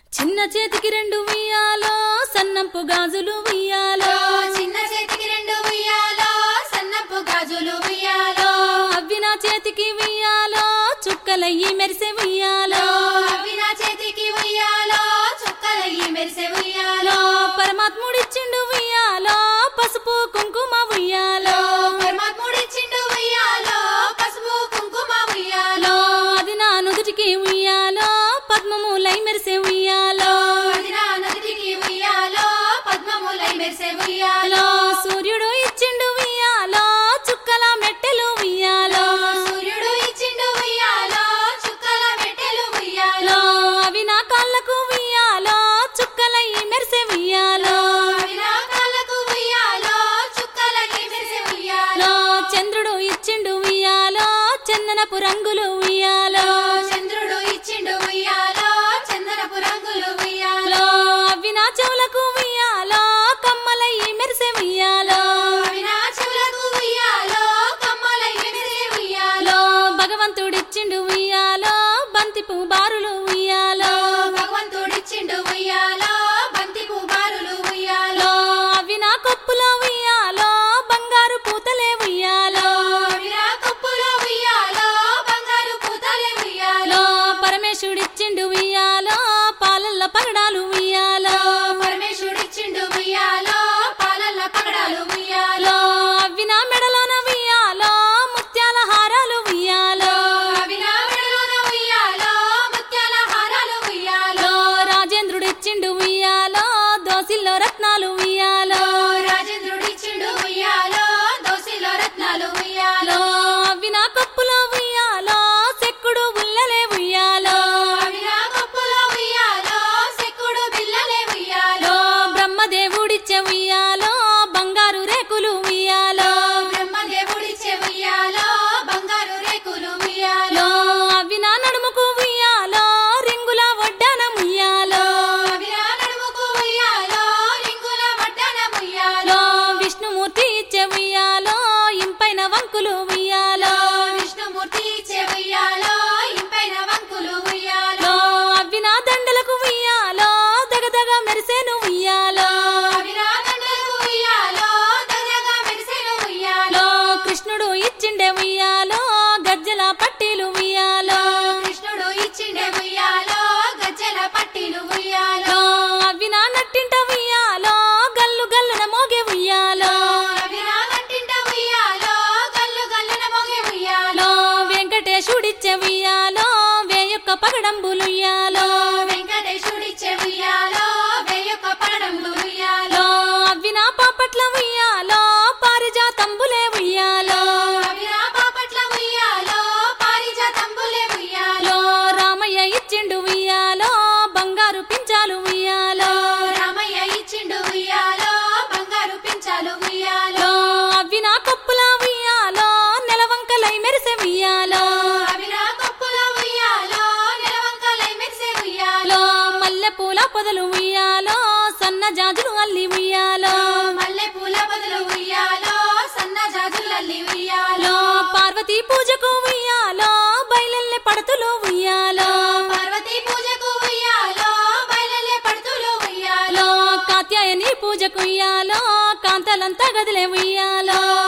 చిన్న చేతికి రెండు ఉయ్యాలో సన్నంపు గాజులు ఉయ్యాలో చిన్న చేతికి రెండు ఉయ్యాలో సన్నపు గాజులు ఉయ్యాలో అవ్వి నా చేతికి ఉయ్యాలో చుక్కలయ్యి మెరిసే ఉయ్యాలో అవి నా చేతికి ఉయ్యాలో చుక్కలయ్యి మెరిసే ఉయ్యాలో పరమాత్ముడిచ్చిండు ఉయ్యాలో పసుపు కుంకుమ ఉయ్యాలో పరమాత్ముడిచ్చిండు ఉయ్యాలో పసుపు కుంకుమ ఉయ్యాలో అది నా నుదుటికి ఉయ్యాలో పద్మములై మెరిసే ఉయ్యాలో అది నా నుదిటికి ఉయ్యాలో పద్మములై మెరిసే ఉయ్యాలో సూర్యుడు ఇచ్చిండు ఉయ్యాలో చుక్కల మెట్టెలు ఉయ్యాలో సూర్యుడు ఇచ్చిండు ఉయ్యాలో చుక్కల మెట్టెలు ఉయ్యాలో అవి నా కాళ్ళకు ఉయ్యాలో చుక్కలయ్యి మెరిసే ఉయ్యాలో అవి నా కాళ్ళకు ఉయ్యాలో చుక్కలకి మెరిసే ఉయ్యాలో చంద్రుడు ఇచ్చిండు ఉయ్యాలో చందనపు రంగులు ఉయ్యాలో చంద్రుడు ఇచ్చిండు ఉయ్యాలో చందనపు రంగులు ఉయ్యాలో అవి నా చెవులకు ఉయ్యాలో కమ్మలయ్యి మెరిసే ఉయ్యాలో అవి నా చెవులకు ఉయ్యాలో కమ్మలై మెరిసే ఉయ్యాలో భగవంతుడిచ్చిండు ఉయ్యాలో బంతిపు బారులు ఉయ్యాలో భగవంతుడిచ్చిండు ఉయ్యాలో బంతి పువ్వారులు ఉయ్యాలో అవి నా కొప్పులో ఉయ్యాలో బంగారు పూతలే ఉయ్యాలో అవి నా కప్పులో ఉయ్యాలో బంగారు పూతలే ఉయ్యాలో పరమేశుడిచ్చిండు ఉయ్యాలో పాలల్ల పగడాలు ఉయ్యాలో పరమేశ్వరుడిచ్చిండు ఉయ్యాలో పాలల్ల పగడాలు ఉయ్యాలో అవి నా మెడలోన ఉయ్యాలో ముత్యాల హారాలు ఉయ్యాలో అవి నా మెడలోన ఉయ్యాలో ముత్యాల హారాలు ఉయ్యాలో రాజేంద్రుడిచ్చిండు ఉయ్యాలో దోసిల్లో రత్నాలు ఉయ్యాలో రాజేంద్రుడిచ్చిండు ఉయ్యాలో దోసిలో రత్నాలు ఉయ్యాలో అవి నా కప్పులో ఉయ్యాలో చెక్కుడు ఉల్లలే ఉయ్యాలో అవి నా కప్పులో ఉయ్యాలో సెక్కుడు బిల్లలే ఉయ్యాలో బ్రహ్మదేవుడిచ్చే ఉయ్యాలో బంగారు రేకులు ఉయ్యాలో బ్రహ్మదేవుడిచ్చే ఉయ్యాలో బంగారు రేకులు ఉయ్యాలో అవి నా నడుముకు ఉయ్యాలో రింగుల వడ్డాన ఉయ్యాలో అవి నా నడుముకు ఉయ్యాలో రింగుల వడ్డన ఉయ్యాలో విష్ణుమూర్తి ఇచ్చే ఉయ్యాలో ఇంపైన వంకులు ఉయ్యాలో విష్ణుమూర్తి ఇచ్చే ఉయ్యాలో ఇంపైన వంకులు ఉయ్యాలో అవి నా దండలకు ఉయ్యాలో దగదగ మెరిసేను ఉయ్యాలో అవి నా దండలకు ఉయ్యాలో దగ్గరగా మెరిసెను ఉయ్యాలో కృష్ణుడు ఇచ్చిండే ఉయ్యాలో గజ్జల పట్టీలు ఉయ్యాలో కృష్ణుడు ఇచ్చిండే ఉయ్యాలో గజ్జల పట్టీలు ఉయ్యాలో అవి నా నట్టింట ఉయ్యాలో గల్లు గల్లున మోగే ఉయ్యాలో అవి నా గట్టింట ఉయ్యాలో గల్లు గల్లున మోగే ఉయ్యాలో వెంకటేశుడిచ్చే ఉయ్యాలో వేయొక్క పగడంబులు ఉయ్యాలో వెంకటేశుడిచ్చే ఉయ్యాలో వేయొక్క పడడంబు ఉయ్యాలో అవి నా పాపట్ల ఉయ్యాలో పారిజాతంబులే ఉయ్యాలో అవి నా పాపట్ల ఉయ్యాలో పారిజాతంబులే ఉయ్యాలో రామయ్య ఇచ్చిండు ఉయ్యాలో బంగారు పించాలు ఉయ్యాలో రామయ్య ఇచ్చిండు ఉయ్యాలో బంగారు పించాలు ఉయ్యాలో అవి నా కప్పుల ఉయ్యాలో నెలవంకలై మెరిసే ఉయ్యాలో అవి నా కప్పుల ఉయ్యాలో నెలవంకలై మెరిసే ఉయ్యాలో మల్లె పూల పొదలు ఉయ్యాలో సన్న జాజులు అల్లి ఉయ్యాలో మల్లె పూల బదులు ఉయ్యాలో సన్న జాజులల్లి ఉయ్యాలో పార్వతీ పూజకు ఉయ్యాలో బయలెల్లె పడతులు ఉయ్యాలో పార్వతీ పూజకు ఉయ్యాలో బయలెల్లే పడుతులు ఉయ్యాలో కాత్యాయని పూజకు ఉయ్యాలో కాంతలంతా గదిలే ఉయ్యాలో